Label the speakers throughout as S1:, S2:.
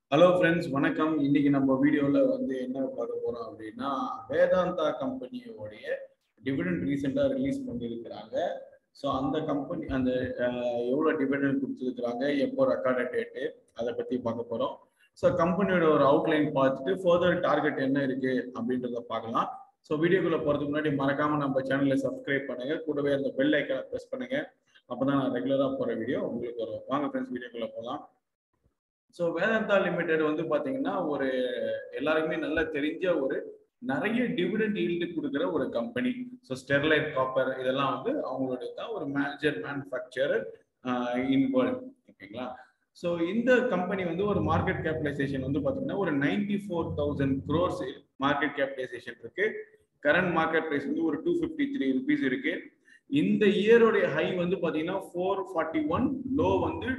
S1: hello friends வணக்கம் இன்னைக்கு நம்ம வீடியோவில் வந்து என்ன பார்க்க போறோம் அப்படின்னா வேதாந்தா கம்பெனியோடைய டிவிடெண்ட் ரீசெண்டாக ரிலீஸ் பண்ணியிருக்கிறாங்க ஸோ அந்த கம்பெனி அந்த அஹ், எவ்வளோ டிவிடெண்ட் கொடுத்துருக்குறாங்க எப்போ ரெக்கார்டு டேட்டு அதை பற்றி பார்க்க போகிறோம் ஸோ கம்பெனியோட ஒரு அவுட்லைன் பார்த்துட்டு ஃபர்தர் டார்கெட் என்ன இருக்கு அப்படின்றத பார்க்கலாம் ஸோ வீடியோக்குள்ள போகிறதுக்கு முன்னாடி மறக்காம நம்ம சேனலை சப்ஸ்கிரைப் பண்ணுங்க கூடவே அந்த பெல் ஐக்கனை ப்ரெஸ் பண்ணுங்க அப்பதான் நான் ரெகுலராக போகிற வீடியோ உங்களுக்கு வரும் வாங்க ஃப்ரெண்ட்ஸ் வீடியோக்குள்ள போகலாம் ஸோ வேதாந்தா லிமிடெட் வந்து பாத்தீங்கன்னா ஒரு எல்லாருக்குமே நல்லா தெரிஞ்ச ஒரு நிறைய டிவிடெண்ட் ஈல்டு கொடுக்குற ஒரு கம்பெனி ஸோ ஸ்டெர்லைட் காப்பர் இதெல்லாம் வந்து அவங்களுடைய தான் ஒரு மேஜர் மேனுஃபேக்சரர் இன் வேர்ல்ட் ஓகேங்களா ஸோ இந்த கம்பெனி வந்து ஒரு மார்க்கெட் கேபிடலைசேஷன் வந்து பாத்தீங்கன்னா ஒரு ninety four thousand crores market capitalisation இருக்கு கரண்ட் மார்க்கெட் ப்ரைஸ் வந்து ஒரு டூ ஃபிஃப்டி த்ரீ ருபீஸ் இருக்கு இந்த இயரோடைய ஹை வந்து பாத்தீங்கன்னா ஃபோர் ஃபார்ட்டி ஒன் லோ வந்து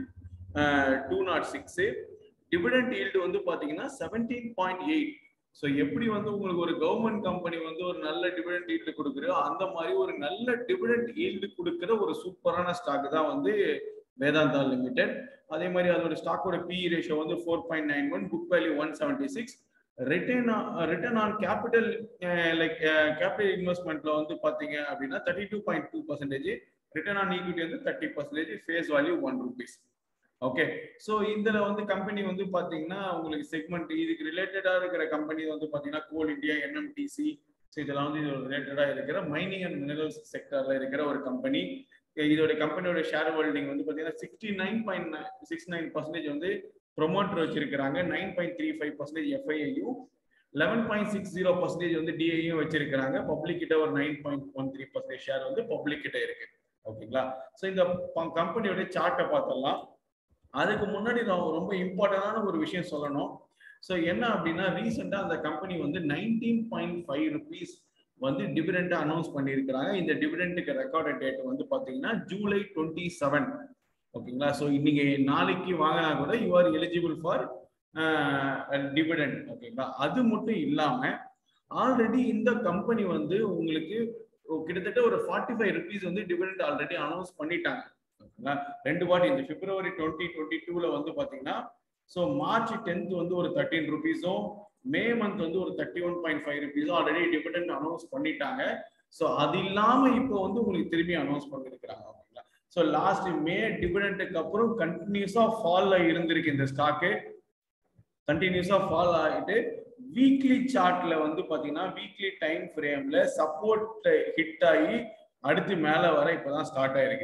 S1: two not six dividend yield வந்து பாத்தீங்கன்னா செவன்டீன் பாயிண்ட் எயிட் ஸோ எப்படி வந்து உங்களுக்கு ஒரு கவர்மெண்ட் கம்பெனி வந்து ஒரு நல்ல டிவிடெண்ட் ஈல்டு கொடுக்குறோ அந்த மாதிரி ஒரு நல்ல டிவிடெண்ட் ஈல்டு கொடுக்குற ஒரு சூப்பரான ஸ்டாக் தான் வந்து வேதாந்தா லிமிடெட் அதே மாதிரி அதோட ஸ்டாக்கோட பி ரேஷியோ வந்து four point nine one book value one seventy six return return on capital like capital இன்வெஸ்ட்மெண்ட்ல வந்து பாத்தீங்க அப்படின்னா thirty two point two percentage return on equity வந்து thirty percentage face value one rupees okay so இதுல வந்து company வந்து பாத்தீங்கன்னா உங்களுக்கு செக்மெண்ட் இதுக்கு ரிலேட்டடா இருக்கிற கம்பெனி வந்து பாத்தீங்கன்னா கோல் இந்தியா என்எம்டிசி ஸோ இதெல்லாம் வந்து இது ரிலேட்டடா இருக்கிற மைனிங் அண்ட் மினரல்ஸ் செக்டர்ல இருக்கிற ஒரு கம்பெனி இதோட கம்பெனியோட ஷேர் ஹோல்டிங் வந்து பாத்தீங்கன்னா sixty nine point six nine percentage வந்து ப்ரொமோட்டர் வச்சிருக்கிறாங்க nine point three five percentage எஃப்ஐஐயும் eleven point six zero percentage வந்து டிஐயும் வச்சிருக்கிறாங்க பப்ளிக் கிட்ட ஒரு nine point one three percentage share வந்து பப்ளிக் கிட்ட இருக்கு ஓகேங்களா ஸோ இந்த கம்பெனியோட சார்ட்டை பார்த்தலாம் அதுக்கு முன்னாடி நான் ரொம்ப இம்பார்ட்டன்டான ஒரு விஷயம் சொல்லணும் ஸோ என்ன அப்படின்னா ரீசெண்டாக அந்த கம்பெனி வந்து நைன்டீன் பாயிண்ட் ஃபைவ் ருபீஸ் வந்து டிவிடெண்ட் அனௌன்ஸ் பண்ணியிருக்கிறாங்க இந்த டிவிடெண்ட்டுக்கு ரெக்கார்டு டேட் வந்து பார்த்தீங்கன்னா ஜூலை டுவெண்ட்டி செவன் ஓகேங்களா ஸோ இன்னைக்கு நாளைக்கு வாங்கினா கூட you are eligible for dividend ஓகேங்களா அது மட்டும் இல்லாமல் ஆல்ரெடி இந்த கம்பெனி வந்து உங்களுக்கு கிட்டத்தட்ட ஒரு ஃபார்ட்டி ஃபைவ் ருபீஸ் வந்து டிவிடெண்ட் ஆல்ரெடி அனௌன்ஸ் பண்ணிட்டாங்க ஓகேங்களா ரெண்டு வாட்டி இந்த பிப்ரவரி டுவெண்ட்டி டுவெண்ட்டி டூல வந்து பாத்தீங்கன்னா ஸோ மார்ச் டென்த் வந்து ஒரு தேர்ட்டின் ருபீஸும் மே மந்த் வந்து ஒரு தேர்ட்டி ஒன் பாயிண்ட் ஃபைவ் ருபீஸும் ஆல்ரெடி டிவிடெண்ட் அனௌன்ஸ் பண்ணிட்டாங்க ஸோ அது இல்லாம இப்போ வந்து உங்களுக்கு திரும்பி அனௌன்ஸ் பண்ணிருக்கிறாங்க ஓகேங்களா ஸோ லாஸ்ட் மே டிவிடெண்ட்டுக்கு அப்புறம் கண்டினியூஸா ஃபால்ல இருந்திருக்கு இந்த ஸ்டாக்கு கண்டினியூஸா ஃபால் ஆகிட்டு வீக்லி சார்ட்ல வந்து பாத்தீங்கன்னா வீக்லி டைம் ஃப்ரேம்ல சப்போர்ட் ஹிட் ஆகி அடுத்து மேல வர இப்பதான் ஸ்டார்ட் ஆயிருக்கு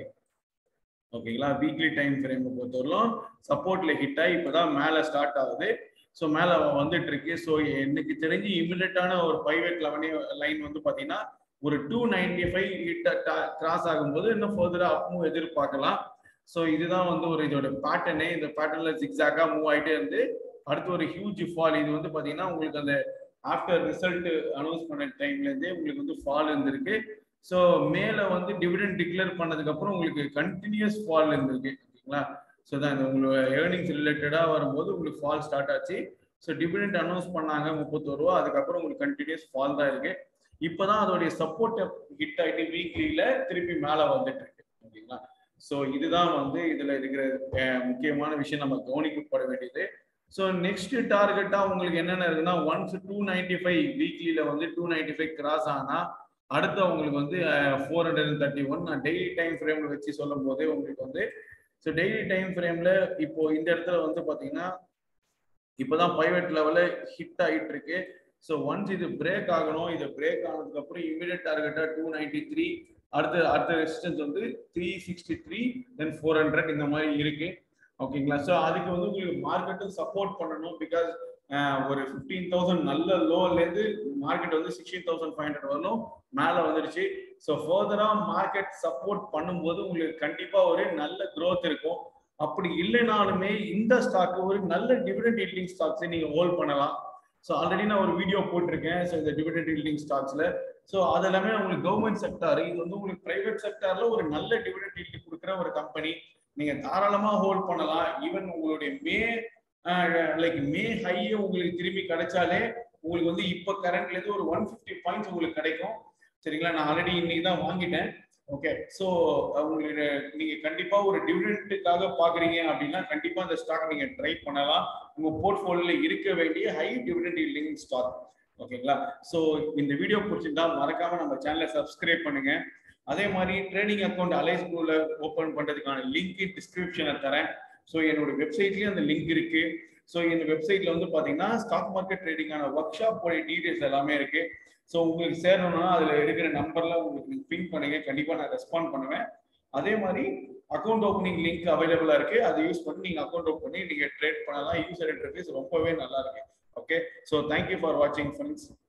S1: ஓகேங்களா வீக்லி டைம் ஃப்ரேம் பொறுத்தவரையிலும் சப்போர்ட்ல ஹிட் ஆகி இப்பதான் மேல ஸ்டார்ட் ஆகுது ஸோ மேல வந்துட்டு இருக்கு ஸோ எனக்கு தெரிஞ்சு இமிடியட்டான ஒரு பைவேட் லெவனே லைன் வந்து பாத்தீங்கன்னா ஒரு two ninety five hit cross ஆகும்போது இன்னும் ஃபர்தரா அப்பும் எதிர்பார்க்கலாம் ஸோ இதுதான் வந்து ஒரு இதோட பேட்டர்னே இந்த பேட்டர்ன்ல ஜிக்ஸாக்கா மூவ் ஆயிட்டே இருந்து அடுத்து ஒரு ஹியூஜ் ஃபால் இது வந்து பாத்தீங்கன்னா உங்களுக்கு அந்த ஆஃப்டர் ரிசல்ட் அனௌன்ஸ் பண்ண டைம்ல இருந்தே உங்களுக்கு வந்து ஃபால் இருந்திருக்கு ஸோ மேல வந்து டிவிடெண்ட் டிக்ளேர் பண்ணதுக்கு அப்புறம் உங்களுக்கு கண்டினியூஸ் ஃபால் இருந்திருக்கு ஓகேங்களா ஸோ தான் இந்த உங்களுக்கு ஏர்னிங்ஸ் ரிலேட்டடாக வரும்போது உங்களுக்கு ஃபால் ஸ்டார்ட் ஆச்சு ஸோ டிவிடெண்ட் அனௌன்ஸ் பண்ணாங்க முப்பத்தோரு ரூபா அதுக்கப்புறம் உங்களுக்கு கண்டினியூஸ் ஃபால் தான் இருக்கு இப்போதான் அதோடைய சப்போர்ட் ஹிட் ஆகிட்டு வீக்லியில திருப்பி மேலே வந்துட்டு இருக்கு ஓகேங்களா ஸோ இதுதான் வந்து இதுல இருக்கிற முக்கியமான விஷயம் நம்ம கவனிக்கப்பட வேண்டியது ஸோ நெக்ஸ்ட் டார்கெட்டா உங்களுக்கு என்னென்ன இருக்குன்னா ஒன்ஸ் டூ நைன்டி ஃபைவ் வீக்லியில வந்து டூ நைன்டி ஃபைவ் கிராஸ் ஆனா அடுத்து உங்களுக்கு வந்து four hundred and thirty one நான் டெய்லி டைம் ஃப்ரேம்ல வச்சு சொல்லும் போதே உங்களுக்கு வந்து ஸோ டெய்லி டைம் ஃப்ரேம்ல இப்போ இந்த இடத்துல வந்து பாத்தீங்கன்னா இப்போதான் பிரைவேட் லெவல்ல ஹிட் ஆகிட்டு இருக்கு ஸோ ஒன்ஸ் இது பிரேக் ஆகணும் இது பிரேக் ஆனதுக்கு அப்புறம் இமீடியட் டார்கெட்டா டூ நைன்டி த்ரீ அடுத்த அடுத்த ரெசிஸ்டன்ஸ் வந்து three sixty three then four hundred இந்த மாதிரி இருக்கு ஓகேங்களா ஸோ அதுக்கு வந்து உங்களுக்கு மார்க்கெட்டும் சப்போர்ட் பண்ணணும் பிகாஸ் ஒரு ஃபிஃப்டீன் தௌசண்ட் நல்ல லோலேருந்து மார்க்கெட் வந்து சிக்ஸ்டீன் தௌசண்ட் ஃபைவ் ஹண்ட்ரட் வரலும் மேலே வந்துடுச்சு ஸோ ஃபர்தரா மார்க்கெட் சப்போர்ட் பண்ணும்போது உங்களுக்கு கண்டிப்பா ஒரு நல்ல க்ரோத் இருக்கும் அப்படி இல்லைனாலுமே இந்த ஸ்டாக் ஒரு நல்ல டிவிடெண்ட் ஈல்டிங் ஸ்டாக்ஸை நீங்க ஹோல்ட் பண்ணலாம் ஸோ ஆல்ரெடி நான் ஒரு வீடியோ போட்டிருக்கேன் ஸோ இந்த டிவிடெண்ட் ஈல்டிங் ஸ்டாக்ஸ்ல ஸோ அது எல்லாமே உங்களுக்கு கவர்மெண்ட் செக்டார் இது வந்து உங்களுக்கு பிரைவேட் செக்டார்ல ஒரு நல்ல டிவிடெண்ட் ஈல்டு கொடுக்குற ஒரு கம்பெனி நீங்க தாராளமா ஹோல்ட் பண்ணலாம் ஈவன் உங்களுடைய மே லைக் மே ஹையே உங்களுக்கு திரும்பி கிடைச்சாலே உங்களுக்கு வந்து இப்போ கரண்ட்ல இருந்து ஒரு ஒன் ஃபிஃப்டி பாயிண்ட்ஸ் உங்களுக்கு கிடைக்கும் சரிங்களா நான் ஆல்ரெடி இன்னைக்கு தான் வாங்கிட்டேன் ஓகே ஸோ உங்களுடைய நீங்க கண்டிப்பா ஒரு டிவிடெண்ட்டுக்காக பாக்குறீங்க அப்படின்னா கண்டிப்பா அந்த ஸ்டாக் நீங்க ட்ரை பண்ணலாம் உங்க போர்ட்ஃபோலியோல இருக்க வேண்டிய ஹை டிவிடெண்ட் லிங்க் ஸ்டாக் ஓகேங்களா ஸோ இந்த வீடியோ பிடிச்சிருந்தா மறக்காம நம்ம சேனலை சப்ஸ்கிரைப் பண்ணுங்க அதே மாதிரி ட்ரேடிங் அக்கௌண்ட் அலைஸ் ப்ளூல ஓப்பன் பண்றதுக்கான லிங்க் டிஸ்கிரிப்ஷனை தரேன் ஸோ என்னோட வெப்சைட்லயும் அந்த லிங்க் இருக்கு ஸோ இந்த வெப்சைட்ல வந்து பாத்தீங்கன்னா ஸ்டாக் மார்க்கெட் ட்ரேடிங்கான ஒர்க் ஷாப் டீடைல்ஸ் எல்லாமே இருக்கு ஸோ உங்களுக்கு சேரணும்னா அதுல இருக்கிற நம்பர்ல உங்களுக்கு பின் பண்ணுங்க கண்டிப்பா நான் ரெஸ்பாண்ட் பண்ணுவேன் அதே மாதிரி அக்கௌண்ட் ஓப்பனிங் லிங்க் அவைலபிளா இருக்கு அதை யூஸ் பண்ணி நீங்க அக்கௌண்ட் ஓப்பன் பண்ணி நீங்க ட்ரேட் பண்ணலாம் யூசர் இன்டர்ஃபேஸ் ரொம்பவே நல்லா இருக்கு ஓகே ஸோ தேங்க்யூ ஃபார் வாட்சிங் ஃப்ரெண்ட்ஸ்